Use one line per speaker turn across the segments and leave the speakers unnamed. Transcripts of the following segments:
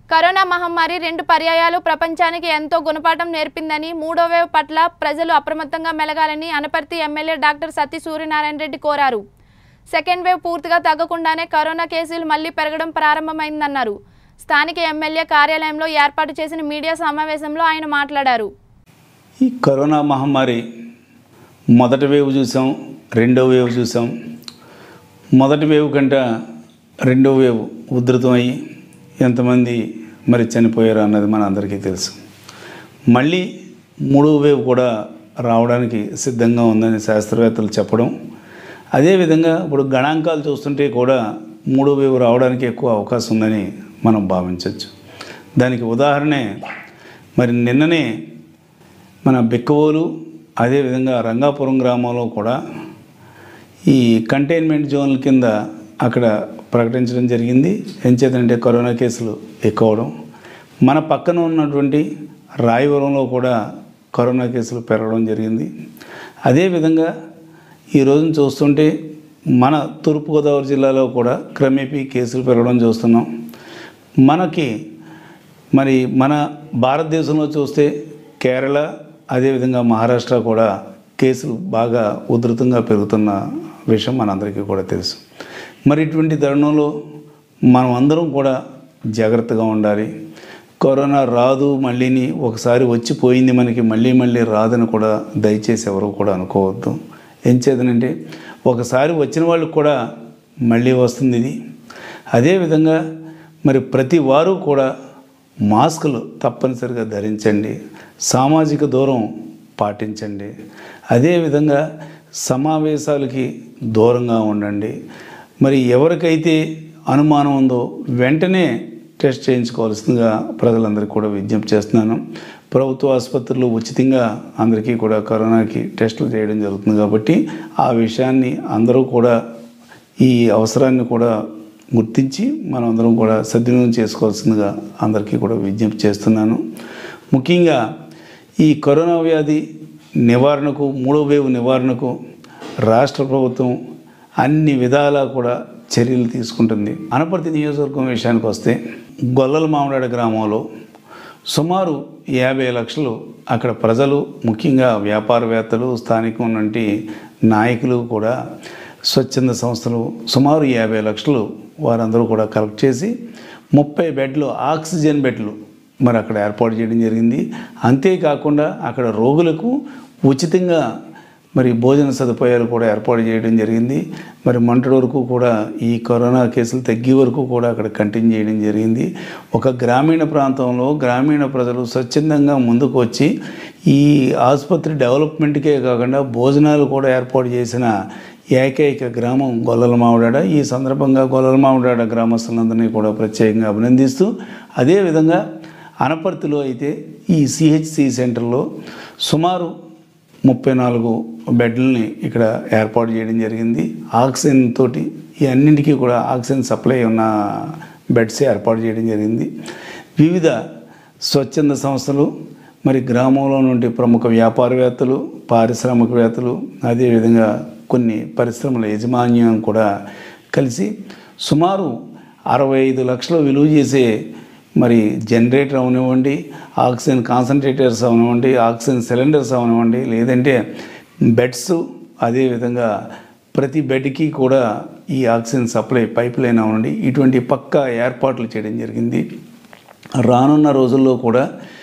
corona మహమ్మారి రెండు పర్యాయాలు ప్రపంచానికి ఎంతో గుణపాఠం నేర్పిందని మూడో వేవ్ పట్ల ప్రజలు అప్రమత్తంగా మెలగాలని అనపర్తి ఎమ్మెల్యే డాక్టర్ సత్య సూర్యనారాయణ రెడ్డి కోరారు సెకండ్ వేవ్ పూర్తిగా తగ్గకుండానే కరోనా కేసులు మళ్లీ పెరగడం ప్రారంభమైందన్నారు స్థానిక ఎమ్మెల్యే కార్యాలయంలో ఏర్పాటు చేసిన మీడియా సమావేశంలో ఆయన మాట్లాడారు
ఈ కరోనా మహమ్మారి మొదటి వేవ్ చూసాం రెండో వేవ్ చూసాం మొదటి వేవ్ కంటే రెండో వేవ్ ఉధృతమయ్యి ఎంతమంది మరి చనిపోయారు అన్నది మన అందరికీ తెలుసు మళ్ళీ మూడో వేవ్ కూడా రావడానికి సిద్ధంగా ఉందని శాస్త్రవేత్తలు చెప్పడం అదేవిధంగా ఇప్పుడు గణాంకాలు చూస్తుంటే కూడా మూడో వేవ్ రావడానికి ఎక్కువ అవకాశం ఉందని మనం భావించవచ్చు దానికి ఉదాహరణే మరి నిన్ననే మన బిక్కవోలు అదేవిధంగా రంగాపురం గ్రామంలో కూడా ఈ కంటైన్మెంట్ జోన్ల కింద అక్కడ ప్రకటించడం జరిగింది ఎంచేతంటే కరోనా కేసులు ఎక్కువ అవడం మన పక్కన ఉన్నటువంటి రాయవరంలో కూడా కరోనా కేసులు పెరగడం జరిగింది అదేవిధంగా ఈ రోజున చూస్తుంటే మన తూర్పుగోదావరి జిల్లాలో కూడా క్రమేపీ కేసులు పెరగడం చూస్తున్నాం మనకి మరి మన భారతదేశంలో చూస్తే కేరళ అదేవిధంగా మహారాష్ట్ర కూడా కేసులు బాగా ఉధృతంగా పెరుగుతున్న విషయం మనందరికీ కూడా తెలుసు మరి ఇటువంటి తరుణంలో మనం అందరం కూడా జాగ్రత్తగా ఉండాలి కరోనా రాదు మళ్ళీని ఒకసారి వచ్చిపోయింది మనకి మళ్ళీ మళ్ళీ రాదని కూడా దయచేసి ఎవరు కూడా అనుకోవద్దు ఏం చేదనంటే ఒకసారి వచ్చిన వాళ్ళకి కూడా మళ్ళీ వస్తుంది ఇది అదేవిధంగా మరి ప్రతి వారు కూడా మాస్కులు తప్పనిసరిగా ధరించండి సామాజిక దూరం పాటించండి అదేవిధంగా సమావేశాలకి దూరంగా ఉండండి మరి ఎవరికైతే అనుమానం ఉందో వెంటనే టెస్ట్ చేయించుకోవాల్సిందిగా ప్రజలందరికీ కూడా విజ్ఞప్తి చేస్తున్నాను ప్రభుత్వ ఆసుపత్రులు ఉచితంగా అందరికీ కూడా కరోనాకి టెస్టులు చేయడం జరుగుతుంది కాబట్టి ఆ విషయాన్ని అందరూ కూడా ఈ అవసరాన్ని కూడా గుర్తించి మనం అందరం కూడా సద్వినియోగం చేసుకోవాల్సిందిగా అందరికీ కూడా విజ్ఞప్తి చేస్తున్నాను ముఖ్యంగా ఈ కరోనా వ్యాధి నివారణకు మూడో వేవ్ నివారణకు రాష్ట్ర ప్రభుత్వం అన్ని విధాలా కూడా చర్యలు తీసుకుంటుంది అనపర్తి నియోజకవర్గం విషయానికి వస్తే గొల్లల మామిడాడ గ్రామంలో సుమారు యాభై లక్షలు అక్కడ ప్రజలు ముఖ్యంగా వ్యాపారవేత్తలు స్థానికం ఉన్నటువంటి నాయకులు కూడా స్వచ్ఛంద సంస్థలు సుమారు యాభై లక్షలు వారందరూ కూడా కలెక్ట్ చేసి ముప్పై బెడ్లు ఆక్సిజన్ బెడ్లు మరి అక్కడ ఏర్పాటు చేయడం జరిగింది అంతేకాకుండా అక్కడ రోగులకు ఉచితంగా మరి భోజన సదుపాయాలు కూడా ఏర్పాటు చేయడం జరిగింది మరి మొన్నటి వరకు కూడా ఈ కరోనా కేసులు తగ్గే వరకు కూడా అక్కడ కంటిన్యూ చేయడం జరిగింది ఒక గ్రామీణ ప్రాంతంలో గ్రామీణ ప్రజలు స్వచ్ఛందంగా ముందుకు వచ్చి ఈ ఆసుపత్రి డెవలప్మెంట్కే కాకుండా భోజనాలు కూడా ఏర్పాటు చేసిన ఏకైక గ్రామం గొల్లల మామిడాడ ఈ సందర్భంగా గొల్లల మామిడాడ గ్రామస్తులందరినీ కూడా ప్రత్యేకంగా అభినందిస్తూ అదేవిధంగా అనపర్తిలో అయితే ఈ సిహెచ్సి సెంటర్లో సుమారు ముప్పై నాలుగు బెడ్లని ఇక్కడ ఏర్పాటు చేయడం జరిగింది ఆక్సిజన్ తోటి ఈ అన్నింటికీ కూడా ఆక్సిజన్ సప్లై ఉన్న బెడ్స్ ఏర్పాటు చేయడం జరిగింది వివిధ స్వచ్ఛంద సంస్థలు మరి గ్రామంలో నుండి ప్రముఖ వ్యాపారవేత్తలు పారిశ్రామికవేత్తలు అదేవిధంగా కొన్ని పరిశ్రమల యజమాన్యం కూడా కలిసి సుమారు అరవై ఐదు లక్షలు విలువ చేసే మరి జనరేటర్ అవనివ్వండి ఆక్సిజన్ కాన్సన్ట్రేటర్స్ అవనివ్వండి ఆక్సిజన్ సిలిండర్స్ అవనివ్వండి లేదంటే బెడ్స్ అదేవిధంగా ప్రతి బెడ్కి కూడా ఈ ఆక్సిజన్ సప్లై పైప్ లైన్ అవనండి ఇటువంటి పక్కా ఏర్పాట్లు చేయడం జరిగింది రానున్న రోజుల్లో కూడా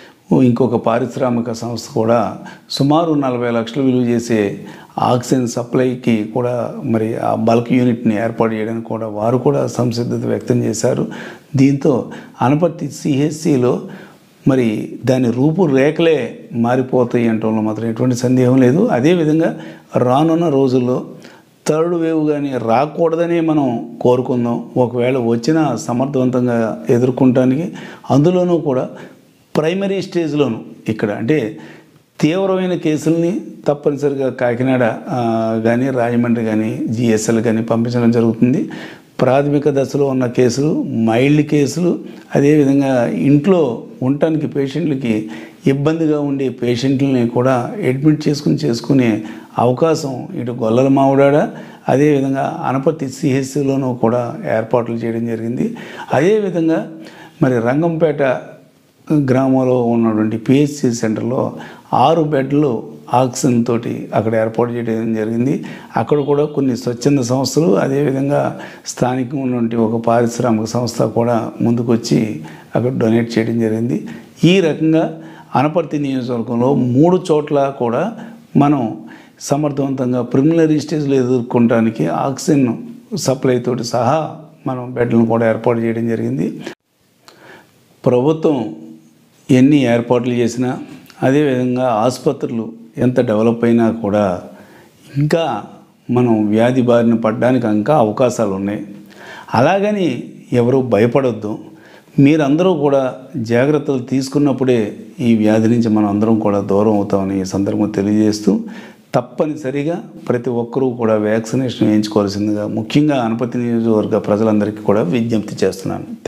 ఇంకొక పారిశ్రామిక సంస్థ కూడా సుమారు నలభై లక్షలు విలువ చేసే ఆక్సిజన్ సప్లైకి కూడా మరి ఆ బల్క్ యూనిట్ని ఏర్పాటు చేయడానికి కూడా వారు కూడా సంసిద్ధత వ్యక్తం చేశారు దీంతో అనపర్తి సిహెచ్సిలో మరి దాని రూపురేఖలే మారిపోతాయి అంటంలో మాత్రం ఎటువంటి సందేహం లేదు అదేవిధంగా రానున్న రోజుల్లో థర్డ్ వేవ్ కానీ రాకూడదని మనం కోరుకుందాం ఒకవేళ వచ్చినా సమర్థవంతంగా ఎదుర్కొనడానికి అందులోనూ కూడా ప్రైమరీ స్టేజ్లోను ఇక్కడ అంటే తీవ్రమైన కేసుల్ని తప్పనిసరిగా కాకినాడ ఆ, కానీ రాజమండ్రి కానీ జిఎస్ఎల్ కానీ పంపించడం జరుగుతుంది ప్రాథమిక దశలో ఉన్న కేసులు మైల్డ్ కేసులు అదేవిధంగా ఇంట్లో ఉండటానికి పేషెంట్లకి ఇబ్బందిగా ఉండే పేషెంట్లని కూడా అడ్మిట్ చేసుకుని చేసుకునే అవకాశం ఇటు గొల్లల మామిడాడ అదేవిధంగా అనపతి సిహెచ్సిలోనూ కూడా ఏర్పాట్లు చేయడం జరిగింది అదేవిధంగా మరి రంగంపేట గ్రామంలో ఉన్నటువంటి పిహెచ్సి సెంటర్లో ఆరు బెడ్లు ఆక్సిజన్ తోటి అక్కడ ఏర్పాటు చేయడం జరిగింది అక్కడ కూడా కొన్ని స్వచ్ఛంద సంస్థలు అదేవిధంగా స్థానికంగా ఉన్నటువంటి ఒక పారిశ్రామిక సంస్థ కూడా ముందుకొచ్చి అక్కడ డొనేట్ చేయడం జరిగింది ఈ రకంగా అనపర్తి నియోజకవర్గంలో మూడు చోట్ల కూడా మనం సమర్థవంతంగా ప్రిమినరీ స్టేజ్లో ఎదుర్కొనడానికి ఆక్సిజన్ సప్లై తోటి సహా మనం బెడ్లను కూడా ఏర్పాటు చేయడం జరిగింది ప్రభుత్వం ఎన్ని ఏర్పాట్లు చేసినా అదేవిధంగా ఆసుపత్రులు ఎంత డెవలప్ అయినా కూడా ఇంకా మనం వ్యాధి బారిన పడడానికి ఇంకా అవకాశాలు ఉన్నాయి అలాగని ఎవరు భయపడొద్దు మీరందరూ కూడా జాగ్రత్తలు తీసుకున్నప్పుడే ఈ వ్యాధి నుంచి మనం అందరం కూడా దూరం అవుతామని ఈ సందర్భం తెలియజేస్తూ తప్పనిసరిగా ప్రతి ఒక్కరూ కూడా వ్యాక్సినేషన్ వేయించుకోవాల్సిందిగా ముఖ్యంగా అనపతి నియోజకవర్గ ప్రజలందరికీ కూడా విజ్ఞప్తి చేస్తున్నాను